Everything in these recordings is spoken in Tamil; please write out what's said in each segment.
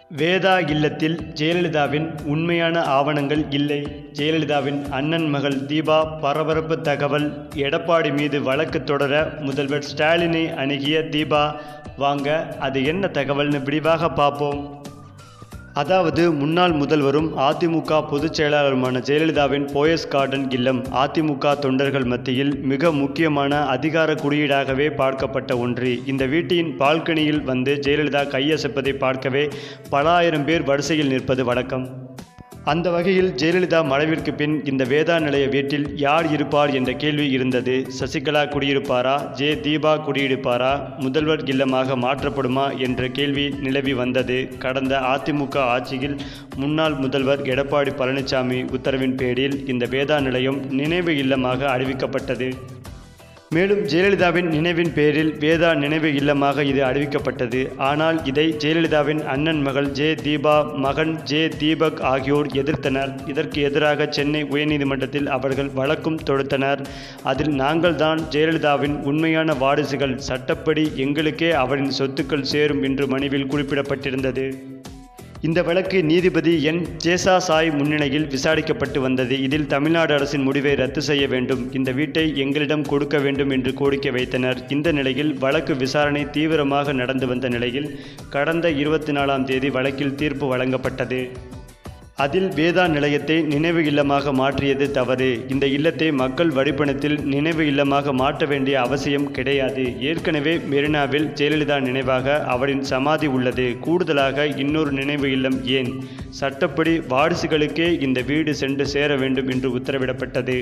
வேதா இல்லத்தில் ஜெயலலிதாவின் உண்மையான ஆவணங்கள் இல்லை ஜெயலலிதாவின் அண்ணன் மகள் தீபா பரபரப்பு தகவல் எடப்பாடி மீது வழக்கு தொடர முதல்வர் ஸ்டாலினை அணுகிய தீபா வாங்க அது என்ன தகவல்னு விரிவாக பார்ப்போம் அதாவது முன்னாள் முதல்வரும் அதிமுக பொதுச் செயலாளருமான ஜெயலலிதாவின் போயஸ் கார்டன் இல்லம் அதிமுக தொண்டர்கள் மத்தியில் மிக முக்கியமான அதிகார குறியீடாகவே பார்க்கப்பட்ட ஒன்று இந்த வீட்டின் பால்கனியில் வந்து ஜெயலலிதா கையசைப்பதை பார்க்கவே பல ஆயிரம் பேர் வரிசையில் நிற்பது வழக்கம் அந்த வகையில் ஜெயலலிதா மறைவிற்கு பின் இந்த வேதா நிலைய வீட்டில் யார் இருப்பார் என்ற கேள்வி இருந்தது சசிகலா குடியிருப்பாரா ஜே தீபா குடியிருப்பாரா முதல்வர் இல்லமாக மாற்றப்படுமா என்ற கேள்வி நிலவி வந்தது கடந்த அதிமுக ஆட்சியில் முன்னாள் முதல்வர் எடப்பாடி பழனிசாமி உத்தரவின் பேரில் இந்த வேதா நிலையம் நினைவு இல்லமாக அறிவிக்கப்பட்டது மேலும் ஜெயலலிதாவின் நினைவின் பேரில் வேதா நினைவு இல்லமாக இது அறிவிக்கப்பட்டது ஆனால் இதை ஜெயலலிதாவின் அண்ணன் மகள் ஜே தீபா மகன் ஜே தீபக் ஆகியோர் எதிர்த்தனர் இதற்கு எதிராக சென்னை உயர்நீதிமன்றத்தில் அவர்கள் வழக்கும் தொடுத்தனர் அதில் நாங்கள் தான் ஜெயலலிதாவின் உண்மையான வாரிசுகள் சட்டப்படி எங்களுக்கே அவரின் சொத்துக்கள் சேரும் என்று மனுவில் குறிப்பிடப்பட்டிருந்தது இந்த வழக்கு நீதிபதி என் ஜேசா சாய் முன்னிலையில் விசாரிக்கப்பட்டு வந்தது இதில் தமிழ்நாடு அரசின் முடிவை ரத்து செய்ய வேண்டும் இந்த வீட்டை எங்களிடம் கொடுக்க வேண்டும் என்று கோரிக்கை வைத்தனர் இந்த நிலையில் வழக்கு விசாரணை தீவிரமாக நடந்து வந்த நிலையில் கடந்த இருபத்தி நாலாம் தேதி வழக்கில் தீர்ப்பு வழங்கப்பட்டது அதில் வேதா நிலையத்தை நினைவு இல்லமாக மாற்றியது தவறு இந்த இல்லத்தை மக்கள் வரிப்பணத்தில் நினைவு இல்லமாக மாற்ற வேண்டிய அவசியம் கிடையாது ஏற்கனவே மெரினாவில் ஜெயலலிதா நினைவாக அவரின் சமாதி உள்ளது கூடுதலாக இன்னொரு நினைவு இல்லம் ஏன் சட்டப்படி வாரிசுகளுக்கே இந்த வீடு சென்று சேர வேண்டும் என்று உத்தரவிடப்பட்டது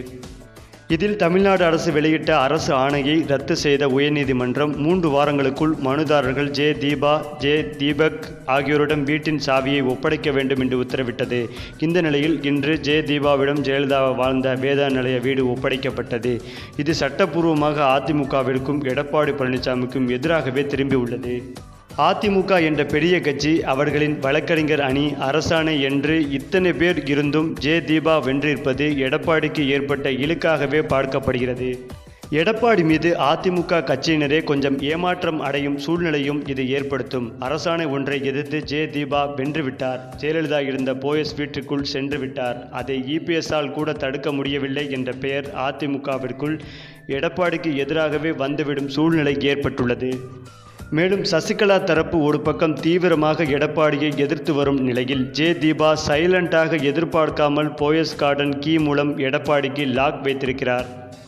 இதில் தமிழ்நாடு அரசு வெளியிட்ட அரசு ஆணையை ரத்து செய்த உயர்நீதிமன்றம் மூன்று வாரங்களுக்குள் மனுதாரர்கள் ஜே தீபா ஜே தீபக் ஆகியோரிடம் வீட்டின் சாவியை ஒப்படைக்க வேண்டும் என்று உத்தரவிட்டது இந்த நிலையில் இன்று ஜே தீபாவிடம் ஜெயலலிதா வாழ்ந்த வேதா நிலைய வீடு ஒப்படைக்கப்பட்டது இது சட்டப்பூர்வமாக அதிமுகவிற்கும் எடப்பாடி பழனிசாமிக்கும் எதிராகவே திரும்பியுள்ளது அதிமுக என்ற பெரிய கட்சி அவர்களின் வழக்கறிஞர் அணி அரசாணை என்று இத்தனை பேர் இருந்தும் ஜே தீபா வென்றிருப்பது எடப்பாடிக்கு ஏற்பட்ட இழுக்காகவே பார்க்கப்படுகிறது எடப்பாடி மீது அதிமுக கட்சியினரே கொஞ்சம் ஏமாற்றம் அடையும் சூழ்நிலையும் இது ஏற்படுத்தும் அரசாணை ஒன்றை எதிர்த்து ஜே தீபா வென்றுவிட்டார் ஜெயலலிதா இருந்த போயஸ் வீட்டுக்குள் சென்று விட்டார் அதை இபிஎஸ்ஆல் கூட தடுக்க முடியவில்லை என்ற பெயர் அதிமுகவிற்குள் எடப்பாடிக்கு எதிராகவே வந்துவிடும் சூழ்நிலை ஏற்பட்டுள்ளது மேலும் சசிகலா தரப்பு ஒரு பக்கம் தீவிரமாக எடப்பாடியை எதிர்த்து வரும் நிலையில் ஜே தீபா சைலண்டாக எதிர்பார்க்காமல் போயஸ் கார்டன் கீ மூலம் எடப்பாடிக்கு லாக் வைத்திருக்கிறார்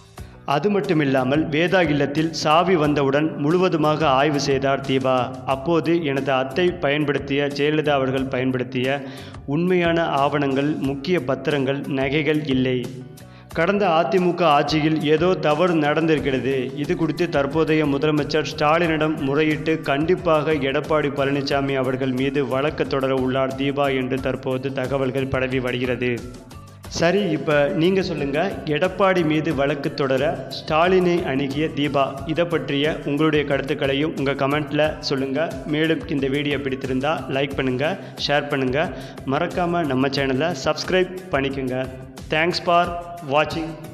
அது மட்டுமில்லாமல் வேதா இல்லத்தில் சாவி வந்தவுடன் முழுவதுமாக ஆய்வு செய்தார் தீபா அப்போது எனது அத்தை பயன்படுத்திய ஜெயலலிதா அவர்கள் பயன்படுத்திய உண்மையான ஆவணங்கள் முக்கிய பத்திரங்கள் நகைகள் இல்லை கடந்த அதிமுக ஆட்சியில் ஏதோ தவறு நடந்திருக்கிறது இது குறித்து தற்போதைய முதலமைச்சர் ஸ்டாலினிடம் முறையிட்டு கண்டிப்பாக எடப்பாடி பழனிசாமி அவர்கள் மீது வழக்கு தொடர உள்ளார் தீபா என்று தற்போது தகவல்கள் பரவி வருகிறது சரி இப்போ நீங்கள் சொல்லுங்கள் எடப்பாடி மீது வழக்கு தொடர ஸ்டாலினை அணுகிய தீபா இதை பற்றிய உங்களுடைய கருத்துக்களையும் உங்கள் கமெண்ட்டில் சொல்லுங்கள் மேலும் இந்த வீடியோ பிடித்திருந்தால் லைக் பண்ணுங்கள் ஷேர் பண்ணுங்கள் மறக்காமல் நம்ம சேனலை சப்ஸ்கிரைப் பண்ணிக்கோங்க தேங்க்ஸ் ஃபார் வாட்சிங்